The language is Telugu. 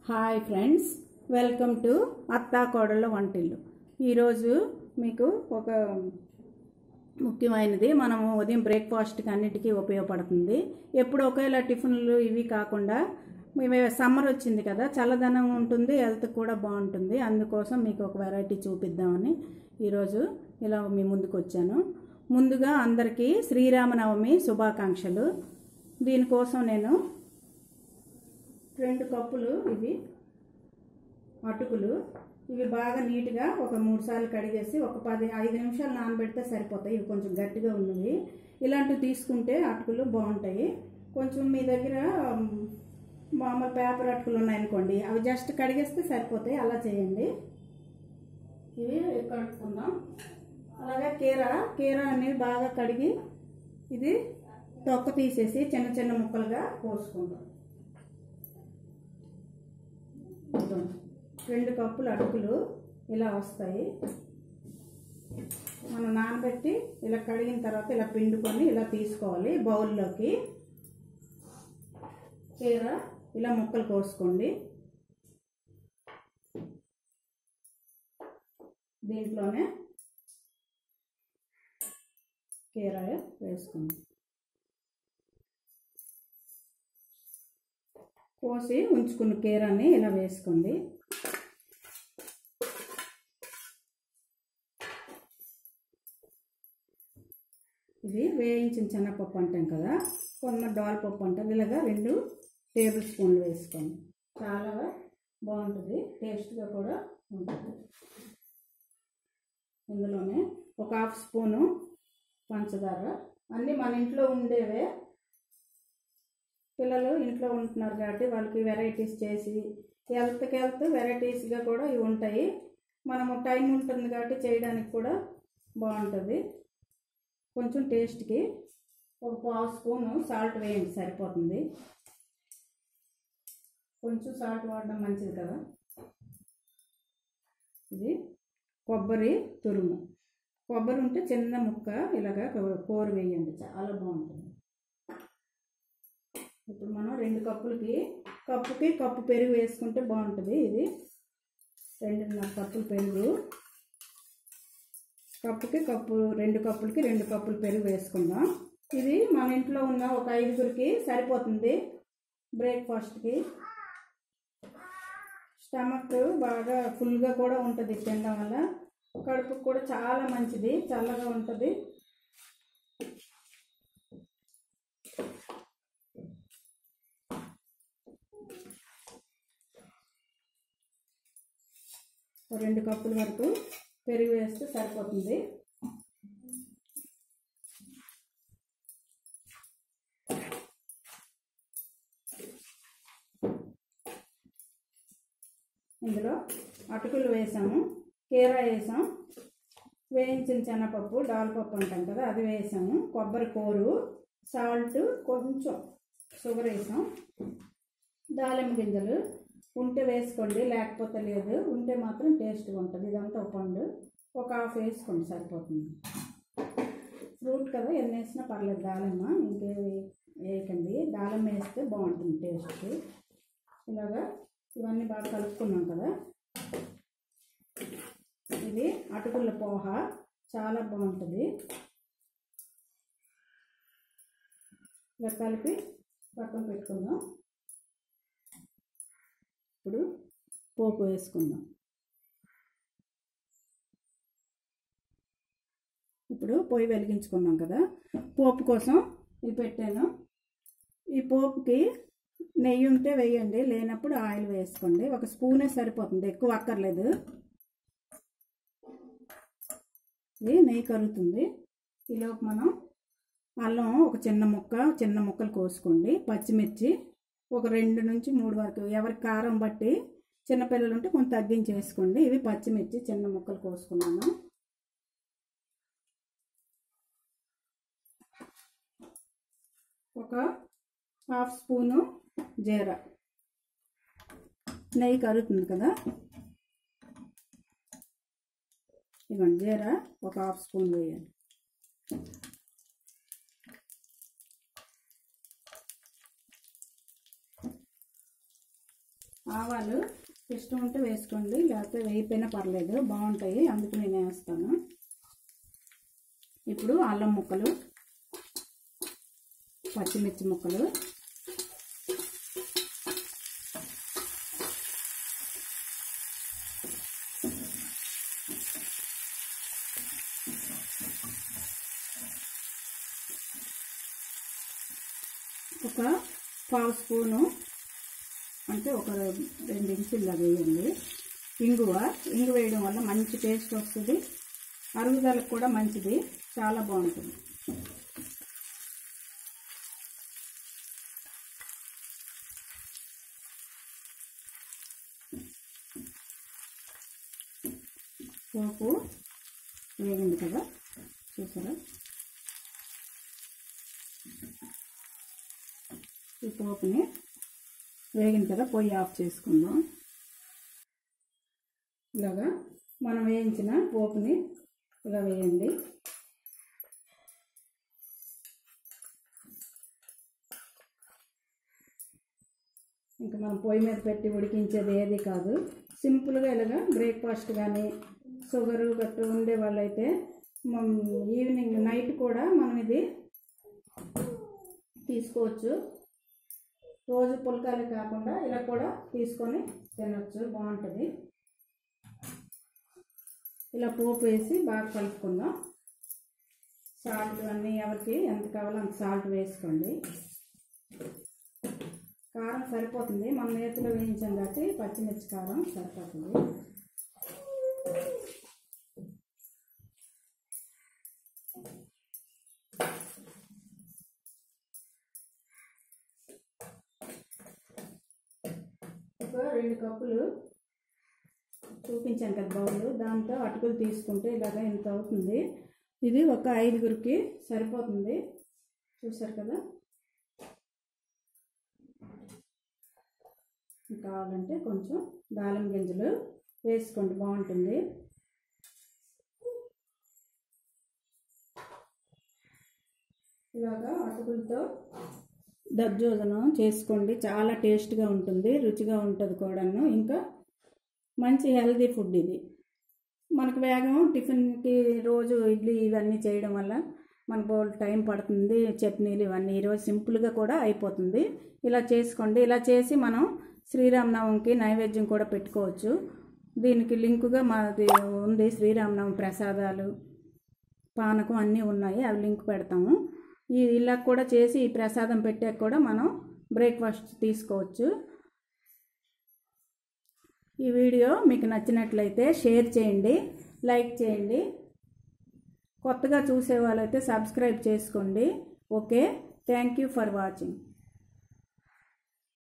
హాయ్ ఫ్రెండ్స్ వెల్కమ్ టు అత్తా కోడళ్ళ వంటిల్లు ఈరోజు మీకు ఒక ముఖ్యమైనది మనము ఉదయం బ్రేక్ఫాస్ట్కి అన్నిటికీ ఉపయోగపడుతుంది ఎప్పుడు ఒకేలా టిఫిన్లు ఇవి కాకుండా మేము సమ్మర్ వచ్చింది కదా చల్లదనం ఉంటుంది హెల్త్ కూడా బాగుంటుంది అందుకోసం మీకు ఒక వెరైటీ చూపిద్దామని ఈరోజు ఇలా మీ ముందుకు వచ్చాను ముందుగా అందరికీ శ్రీరామనవమి శుభాకాంక్షలు దీనికోసం నేను రెండు కప్పులు ఇవి అటుకులు ఇవి బాగా నీట్గా ఒక మూడు సార్లు కడిగేసి ఒక పది ఐదు నిమిషాలు నానబెడితే సరిపోతాయి ఇవి కొంచెం గట్టిగా ఉన్నవి ఇలాంటివి తీసుకుంటే అటుకులు బాగుంటాయి కొంచెం మీ దగ్గర మ్, మామూలు పేపర్ అటుకులు ఉన్నాయనుకోండి అవి జస్ట్ కడిగేస్తే సరిపోతాయి అలా చేయండి ఇవి కడుక్కుందాం అలాగే కీర కీర అనేవి బాగా కడిగి ఇది తొక్క తీసేసి చిన్న చిన్న ముక్కలుగా కోసుకుందాం ఇదిగోండి. రెండు కప్పులు అటుకులు ఇలా వస్తాయి మనం నానబెట్టి ఇలా కడిగిన తర్వాత ఇలా పిండుకొని ఇలా తీసుకోవాలి బౌల్లోకి కీర ఇలా ముక్కలు కోసుకోండి దీంట్లోనే కీర వేసుకుందాం కోసి ఉంచుకున్న కీరాన్ని ఇలా వేసుకోండి ఇది వేయించిన శనగపప్పు అంటాం కదా కొన్న పప్పు అంటాం ఇలాగా రెండు టేబుల్ స్పూన్లు వేసుకోండి చాలా బాగుంటుంది టేస్ట్గా కూడా ఉంటుంది ఇందులోనే ఒక హాఫ్ స్పూను పంచదార అన్నీ మన ఇంట్లో ఉండేవే పిల్లలు ఇంట్లో ఉంటున్నారు కాబట్టి వాళ్ళకి వెరైటీస్ చేసి హెల్త్కి హెల్త్ వెరైటీస్గా కూడా ఇవి ఉంటాయి మనము టైం ఉంటుంది కాబట్టి చేయడానికి కూడా బాగుంటుంది కొంచెం టేస్ట్కి ఒక పావు స్పూను సాల్ట్ వేయండి సరిపోతుంది కొంచెం సాల్ట్ వాడడం మంచిది కదా ఇది కొబ్బరి తురుము కొబ్బరి ఉంటే చిన్న ముక్క ఇలాగా కూర వేయండి చాలా బాగుంటుంది ఇప్పుడు మనం రెండు కప్పులకి కప్పుకి కప్పు పెరుగు వేసుకుంటే బాగుంటుంది ఇది రెండున్నర కప్పులు పెరుగు కప్పుకి కప్పు రెండు కప్పులకి రెండు కప్పులు పెరుగు వేసుకుందాం ఇది మన ఇంట్లో ఉన్న ఒక ఐదుగురికి సరిపోతుంది బ్రేక్ఫాస్ట్కి స్టమక్ బాగా ఫుల్గా కూడా ఉంటుంది తినడం వల్ల కడుపుకి కూడా చాలా మంచిది చల్లగా ఉంటుంది ఓ రెండు కప్పుల వరకు పెరుగు వేస్తే సరిపోతుంది ఇందులో అటుకులు వేసాము కీర వేసాం వేయించిన శనగపప్పు దాల్పప్పు అంటాం కదా అది వేసాము కొబ్బరి కూరు సాల్ట్ కొంచెం షుగర్ వేసాం దాలింబ గింజలు ఉంటే వేసుకోండి లేకపోతే లేదు ఉంటే మాత్రం టేస్ట్గా ఉంటుంది ఇదంతా ఒక పండు ఒక హాఫ్ వేసుకోండి సరిపోతుంది ఫ్రూట్ కదా ఎన్ని వేసినా పర్లేదు దాలిమ్మ ఇంకే వేయకండి దాలిమ్మ వేస్తే బాగుంటుంది టేస్ట్ ఇలాగా ఇవన్నీ బాగా కలుపుకున్నాం కదా ఇది అటుకుల పోహ చాలా బాగుంటుంది ఇలా కలిపి పక్కన పెట్టుకుందాం ఇప్పుడు పోపు వేసుకుందాం ఇప్పుడు పొయ్యి వెలిగించుకున్నాం కదా పోపు కోసం ఇది పెట్టాను ఈ పోపుకి నెయ్యి ఉంటే వేయండి లేనప్పుడు ఆయిల్ వేసుకోండి ఒక స్పూనే సరిపోతుంది ఎక్కువ అక్కర్లేదు ఇది నెయ్యి కరుగుతుంది ఈలోపు మనం అల్లం ఒక చిన్న ముక్క చిన్న ముక్కలు కోసుకోండి పచ్చిమిర్చి ఒక రెండు నుంచి మూడు వరకు ఎవరి కారం బట్టి చిన్నపిల్లలు ఉంటే కొంచెం తగ్గించి వేసుకోండి ఇవి పచ్చిమిర్చి చిన్న ముక్కలు కోసుకున్నాను ఒక హాఫ్ స్పూను జీరా నెయ్యి కరుగుతుంది కదా ఇవ్వండి జీరా ఒక హాఫ్ స్పూన్ వేయండి ఆవాలు ఇష్టం ఉంటే వేసుకోండి లేకపోతే వేయిపోయినా పర్లేదు బాగుంటాయి అందుకు నేను వేస్తాను ఇప్పుడు అల్లం ముక్కలు పచ్చిమిర్చి ముక్కలు ఒక పావు స్పూను అంటే ఒక రెండు ఇంచుల్లో వేయండి ఇంగువ ఇంగు వేయడం వల్ల మంచి టేస్ట్ వస్తుంది అరుగుదలకు కూడా మంచిది చాలా బాగుంటుంది పోపు వేగింది కదా చూసారా ఈ పోపుని వేగిన కదా పొయ్యి ఆఫ్ చేసుకుందాం ఇలాగా మనం వేయించిన పోపుని ఇలా వేయండి ఇంకా మనం పొయ్యి మీద పెట్టి ఉడికించేది ఏది కాదు సింపుల్గా ఇలాగా బ్రేక్ఫాస్ట్ కానీ షుగరు గట్టు ఉండే వాళ్ళైతే మనం ఈవినింగ్ నైట్ కూడా మనం ఇది తీసుకోవచ్చు రోజు పుల్కాలు కాకుండా ఇలా కూడా తీసుకొని తినొచ్చు బాగుంటుంది ఇలా పోపు వేసి బాగా కలుపుకుందాం సాల్ట్ అన్నీ ఎవరికి ఎంత కావాలో అంత సాల్ట్ వేసుకోండి కారం సరిపోతుంది మనం నేతిలో వేయించాం కాబట్టి పచ్చిమిర్చి కారం సరిపోతుంది ఒక రెండు కప్పులు చూపించాను కదా బౌల్ దాంతో అటుకులు తీసుకుంటే ఇలాగ ఇంత అవుతుంది ఇది ఒక ఐదుగురికి సరిపోతుంది చూసారు కదా కావాలంటే కొంచెం దాళం గింజలు వేసుకోండి బాగుంటుంది ఇలాగా అటుకులతో దర్జోజనం చేసుకోండి చాలా టేస్ట్గా ఉంటుంది రుచిగా ఉంటుంది కూడాను ఇంకా మంచి హెల్దీ ఫుడ్ ఇది మనకు వేగం టిఫిన్కి రోజు ఇడ్లీ ఇవన్నీ చేయడం వల్ల మనకు బోల్ టైం పడుతుంది చట్నీలు ఇవన్నీ ఈరోజు సింపుల్గా కూడా అయిపోతుంది ఇలా చేసుకోండి ఇలా చేసి మనం శ్రీరామనవమికి నైవేద్యం కూడా పెట్టుకోవచ్చు దీనికి లింకుగా మాది ఉంది శ్రీరామనవమి ప్రసాదాలు పానకం అన్నీ ఉన్నాయి అవి లింక్ పెడతాము ఈ ఇలా కూడా చేసి ఈ ప్రసాదం పెట్టాక కూడా మనం బ్రేక్ఫాస్ట్ తీసుకోవచ్చు ఈ వీడియో మీకు నచ్చినట్లయితే షేర్ చేయండి లైక్ చేయండి కొత్తగా చూసే వాళ్ళైతే సబ్స్క్రైబ్ చేసుకోండి okay thank you for watching